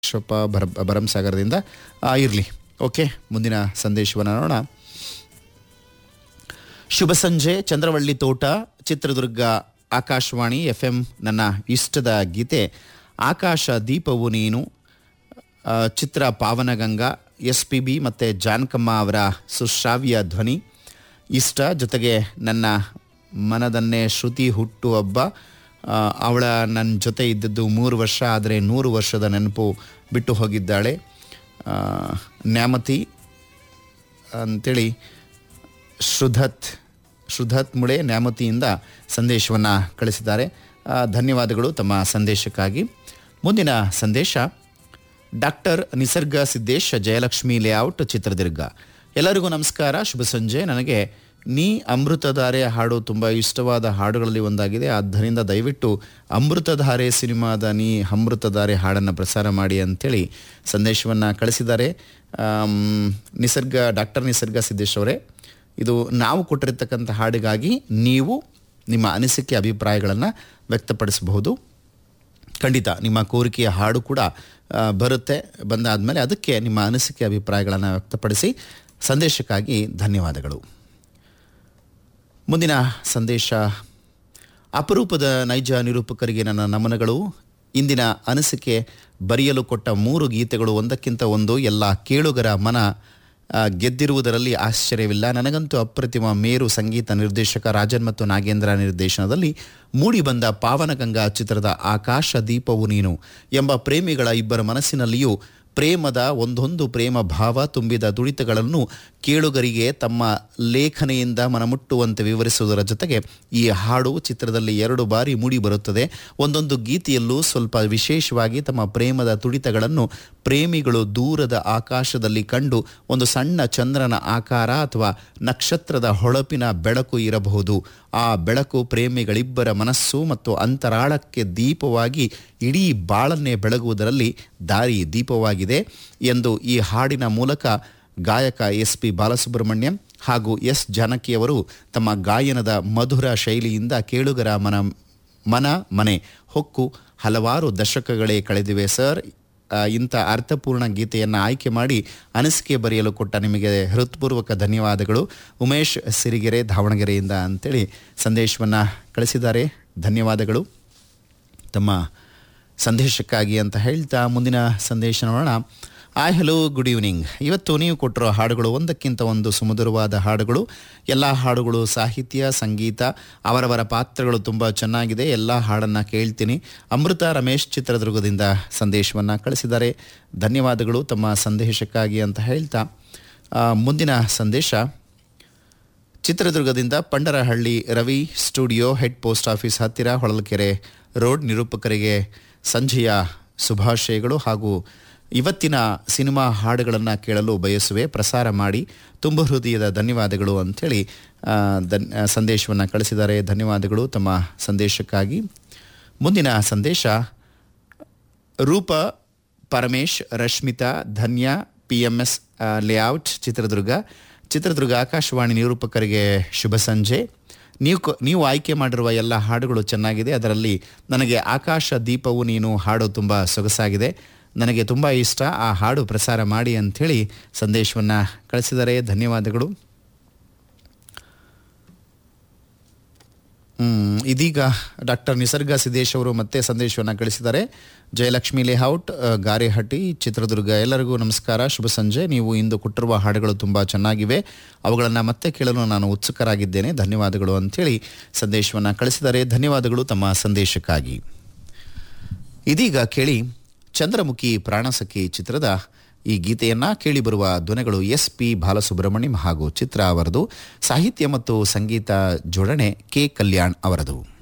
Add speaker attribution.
Speaker 1: ಶೋಪ ಭರ ಭರಂಸಾಗರದಿಂದ ಇರಲಿ ಓಕೆ ಮುಂದಿನ ಸಂದೇಶವನ್ನು ನೋಡೋಣ ಶುಭ ಸಂಜೆ ಚಂದ್ರವಳ್ಳಿ ತೋಟ ಚಿತ್ರದುರ್ಗ ಆಕಾಶವಾಣಿ ಎಫ್ ಎಂ ನನ್ನ ಇಷ್ಟದ ಗೀತೆ ಆಕಾಶ ದೀಪವು ನೀನು ಆ, ಚಿತ್ರ ಪಾವನಗಂಗಾ ಎಸ್ ಪಿ ಬಿ ಮತ್ತು ಜಾನಕಮ್ಮ ಅವರ ಸುಶ್ರಾವ್ಯ ಧ್ವನಿ ಇಷ್ಟ ಜೊತೆಗೆ ನನ್ನ ಮನದನ್ನೇ ಶ್ರುತಿ ಹುಟ್ಟು ಹಬ್ಬ ಆ, ಅವಳ ನನ್ನ ಜೊತೆ ಇದ್ದದ್ದು ಮೂರು ವರ್ಷ ಆದರೆ ನೂರು ವರ್ಷದ ನೆನಪು ಬಿಟ್ಟು ಹೋಗಿದ್ದಾಳೆ ಆ, ನ್ಯಾಮತಿ ಅಂಥೇಳಿ ಶ್ರುಧತ್ ಶ್ರುಧತ್ ಮುಳೆ ನ್ಯಾಮತಿಯಿಂದ ಸಂದೇಶವನ್ನು ಕಳಿಸಿದ್ದಾರೆ ಆ, ಧನ್ಯವಾದಗಳು ತಮ್ಮ ಸಂದೇಶಕ್ಕಾಗಿ ಮುಂದಿನ ಸಂದೇಶ ಡಾಕ್ಟರ್ ನಿಸರ್ಗ ಸಿದ್ದೇಶ್ ಜಯಲಕ್ಷ್ಮಿ ಲೇಔಟ್ ಚಿತ್ರದುರ್ಗ ಎಲ್ಲರಿಗೂ ನಮಸ್ಕಾರ ಶುಭ ಸಂಜೆ ನನಗೆ ನೀ ಅಮೃತಧಾರೆ ಹಾಡು ತುಂಬ ಇಷ್ಟವಾದ ಹಾಡುಗಳಲ್ಲಿ ಒಂದಾಗಿದೆ ಆದ್ದರಿಂದ ದಯವಿಟ್ಟು ಅಮೃತಧಾರೆ ಸಿನಿಮಾದ ನೀ ಅಮೃತಧಾರೆ ಹಾಡನ್ನು ಪ್ರಸಾರ ಮಾಡಿ ಅಂಥೇಳಿ ಸಂದೇಶವನ್ನು ಕಳಿಸಿದ್ದಾರೆ ಆಮ್, ನಿಸರ್ಗ ಡಾಕ್ಟರ್ ನಿಸರ್ಗ ಸಿದ್ದೇಶ್ ಅವರೇ ಇದು ನಾವು ಕೊಟ್ಟಿರ್ತಕ್ಕಂಥ ಹಾಡಿಗಾಗಿ ನೀವು ನಿಮ್ಮ ಅನಿಸಿಕೆ ಅಭಿಪ್ರಾಯಗಳನ್ನು ವ್ಯಕ್ತಪಡಿಸಬಹುದು ಖಂಡಿತ ನಿಮ್ಮ ಕೋರಿಕೆಯ ಹಾಡು ಕೂಡ ಆ, ಬರುತ್ತೆ ಬಂದಾದಮೇಲೆ ಅದಕ್ಕೆ ನಿಮ್ಮ ಅನಿಸಿಕೆ ಅಭಿಪ್ರಾಯಗಳನ್ನು ವ್ಯಕ್ತಪಡಿಸಿ ಸಂದೇಶಕ್ಕಾಗಿ ಧನ್ಯವಾದಗಳು ಮುಂದಿನ ಸಂದೇಶ ಅಪರೂಪದ ನೈಜ ನಿರೂಪಕರಿಗೆ ನನ್ನ ನಮನಗಳು ಇಂದಿನ ಅನಿಸಿಕೆ ಬರೆಯಲು ಕೊಟ್ಟ ಮೂರು ಗೀತೆಗಳು ಒಂದಕ್ಕಿಂತ ಒಂದು ಎಲ್ಲ ಕೇಳುಗರ ಮನ ಆ, ಗೆದ್ದಿರುವುದರಲ್ಲಿ ಆಶ್ಚರ್ಯವಿಲ್ಲ ನನಗಂತೂ ಅಪ್ರತಿಮ ಮೇರು ಸಂಗೀತ ನಿರ್ದೇಶಕ ರಾಜನ್ ಮತ್ತು ನಾಗೇಂದ್ರ ನಿರ್ದೇಶನದಲ್ಲಿ ಮೂಡಿಬಂದ ಪಾವನಗಂಗಾ ಚಿತ್ರದ ಆಕಾಶ ದೀಪವು ನೀನು ಎಂಬ ಪ್ರೇಮಿಗಳ ಇಬ್ಬರ ಮನಸ್ಸಿನಲ್ಲಿಯೂ ಪ್ರೇಮದ ಒಂದೊಂದು ಪ್ರೇಮ ಭಾವ ತುಂಬಿದ ತುಡಿತಗಳನ್ನು ಕೇಳುಗರಿಗೆ ತಮ್ಮ ಲೇಖನೆಯಿಂದ ಮನಮುಟ್ಟುವಂತೆ ವಿವರಿಸುವುದರ ಜೊತೆಗೆ ಈ ಹಾಡು ಚಿತ್ರದಲ್ಲಿ ಎರಡು ಬಾರಿ ಮೂಡಿ ಬರುತ್ತದೆ ಒಂದೊಂದು ಗೀತೆಯಲ್ಲೂ ಸ್ವಲ್ಪ ವಿಶೇಷವಾಗಿ ತಮ್ಮ ಪ್ರೇಮದ ತುಡಿತಗಳನ್ನು ಪ್ರೇಮಿಗಳು ದೂರದ ಆಕಾಶದಲ್ಲಿ ಕಂಡು ಒಂದು ಸಣ್ಣ ಚಂದ್ರನ ಆಕಾರ ಅಥವಾ ನಕ್ಷತ್ರದ ಹೊಳಪಿನ ಬೆಳಕು ಇರಬಹುದು ಆ ಬೆಳಕು ಪ್ರೇಮಿಗಳಿಬ್ಬರ ಮನಸ್ಸು ಮತ್ತು ಅಂತರಾಳಕ್ಕೆ ದೀಪವಾಗಿ ಇಡೀ ಬಾಳನ್ನೇ ಬೆಳಗುವುದರಲ್ಲಿ ದಾರಿ ದೀಪವಾಗಿದೆ ಎಂದು ಈ ಹಾಡಿನ ಮೂಲಕ ಗಾಯಕ ಎಸ್ ಪಿ ಬಾಲಸುಬ್ರಹ್ಮಣ್ಯಂ ಹಾಗೂ ಎಸ್ ಜಾನಕಿಯವರು ತಮ್ಮ ಗಾಯನದ ಮಧುರ ಶೈಲಿಯಿಂದ ಕೇಳುಗರ ಮನ ಮನ ಮನೆ ಹೊಕ್ಕು ಹಲವಾರು ದಶಕಗಳೇ ಕಳೆದಿವೆ ಸರ್ ಆ, ಇಂಥ ಅರ್ಥಪೂರ್ಣ ಗೀತೆಯನ್ನು ಆಯ್ಕೆ ಮಾಡಿ ಅನಿಸಿಕೆ ಬರೆಯಲು ಕೊಟ್ಟ ನಿಮಗೆ ಹೃತ್ಪೂರ್ವಕ ಧನ್ಯವಾದಗಳು ಉಮೇಶ್ ಸಿರಿಗೆರೆ ದಾವಣಗೆರೆಯಿಂದ ಅಂತೇಳಿ ಸಂದೇಶವನ್ನು ಕಳಿಸಿದ್ದಾರೆ ಧನ್ಯವಾದಗಳು ತಮ್ಮ ಸಂದೇಶಕ್ಕಾಗಿ ಅಂತ ಹೇಳ್ತಾ ಮುಂದಿನ ಸಂದೇಶ ನೋಡೋಣ ಆಯ್ ಹಲೋ ಗುಡ್ ಈವ್ನಿಂಗ್ ಇವತ್ತು ನೀವು ಕೊಟ್ಟಿರೋ ಹಾಡುಗಳು ಒಂದಕ್ಕಿಂತ ಒಂದು ಸುಮಧುರವಾದ ಹಾಡುಗಳು ಎಲ್ಲ ಹಾಡುಗಳು ಸಾಹಿತ್ಯ ಸಂಗೀತ ಅವರವರ ಪಾತ್ರಗಳು ತುಂಬ ಚೆನ್ನಾಗಿದೆ ಎಲ್ಲ ಹಾಡನ್ನು ಕೇಳ್ತೀನಿ ಅಮೃತ ರಮೇಶ್ ಚಿತ್ರದುರ್ಗದಿಂದ ಸಂದೇಶವನ್ನು ಕಳಿಸಿದ್ದಾರೆ ಧನ್ಯವಾದಗಳು ತಮ್ಮ ಸಂದೇಶಕ್ಕಾಗಿ ಅಂತ ಹೇಳ್ತಾ ಆ, ಮುಂದಿನ ಸಂದೇಶ ಚಿತ್ರದುರ್ಗದಿಂದ Pandarahalli Ravi studio head post office ಹತ್ತಿರ ಹೊಳಲ್ಕೆರೆ ರೋಡ್ ನಿರೂಪಕರಿಗೆ ಸಂಜೆಯ ಶುಭಾಶಯಗಳು ಹಾಗೂ ಇವತ್ತಿನ ಸಿನಿಮಾ ಹಾಡುಗಳನ್ನು ಕೇಳಲು ಬಯಸುವೆ ಪ್ರಸಾರ ಮಾಡಿ ತುಂಬ ಹೃದಯದ ಧನ್ಯವಾದಗಳು ಅಂಥೇಳಿ ಆ, ಧನ್ ಸಂದೇಶವನ್ನು ಕಳಿಸಿದ್ದಾರೆ ಧನ್ಯವಾದಗಳು ತಮ್ಮ ಸಂದೇಶಕ್ಕಾಗಿ ಮುಂದಿನ ಸಂದೇಶ Roopa Paramesh Rashmita Dhanya P M S layout Chitradurga Chitradurga Akashvani ನಿರೂಪಕರಿಗೆ ಶುಭ ಸಂಜೆ ನೀವು ಕ- ನೀವು ಆಯ್ಕೆ ಮಾಡಿರುವ ಎಲ್ಲ ಹಾಡುಗಳು ಚೆನ್ನಾಗಿದೆ ಅದರಲ್ಲಿ ನನಗೆ ಆಕಾಶ ದೀಪವು ನೀನು ಹಾಡು ತುಂಬ ಸೊಗಸಾಗಿದೆ ನನಗೆ ತುಂಬ ಇಷ್ಟ ಆ ಹಾಡು ಪ್ರಸಾರ ಮಾಡಿ ಅಂಥೇಳಿ ಸಂದೇಶವನ್ನು ಕಳಿಸಿದ್ದಾರೆ ಧನ್ಯವಾದಗಳು ಹ್ಮ್, ಇದೀಗ ಡಾಕ್ಟರ್ ನಿಸರ್ಗ ಸಿದ್ದೇಶ್ ಅವರು ಮತ್ತೆ ಸಂದೇಶವನ್ನು ಕಳಿಸಿದ್ದಾರೆ ಜಯಲಕ್ಷ್ಮಿ ಲೇಔಟ್ ಅ, ಗಾರೆಹಟ್ಟಿ ಚಿತ್ರದುರ್ಗ ಎಲ್ಲರಿಗೂ ನಮಸ್ಕಾರ ಶುಭ ಸಂಜೆ ನೀವು ಇಂದು ಕೊಟ್ಟಿರುವ ಹಾಡುಗಳು ತುಂಬ ಚೆನ್ನಾಗಿವೆ ಅವುಗಳನ್ನು ಮತ್ತೆ ಕೇಳಲು ನಾನು ಉತ್ಸುಕರಾಗಿದ್ದೇನೆ ಧನ್ಯವಾದಗಳು ಅಂಥೇಳಿ ಸಂದೇಶವನ್ನು ಕಳಿಸಿದ್ದಾರೆ ಧನ್ಯವಾದಗಳು ತಮ್ಮ ಸಂದೇಶಕ್ಕಾಗಿ ಇದೀಗ ಕೇಳಿ ಚಂದ್ರಮುಖಿ ಪ್ರಾಣಸಖಿ ಚಿತ್ರದ ಈ ಗೀತೆಯನ್ನ ಕೇಳಿ ಬರುವ ಧ್ವನಿಗಳು ಎಸ್ ಪಿ ಬಾಲಸುಬ್ರಹ್ಮಣ್ಯಂ ಹಾಗೂ ಚಿತ್ರ ಅವರದು ಸಾಹಿತ್ಯ ಮತ್ತು ಸಂಗೀತ ಜೋಡಣೆ ಕೆ ಕಲ್ಯಾಣ್ ಅವರದು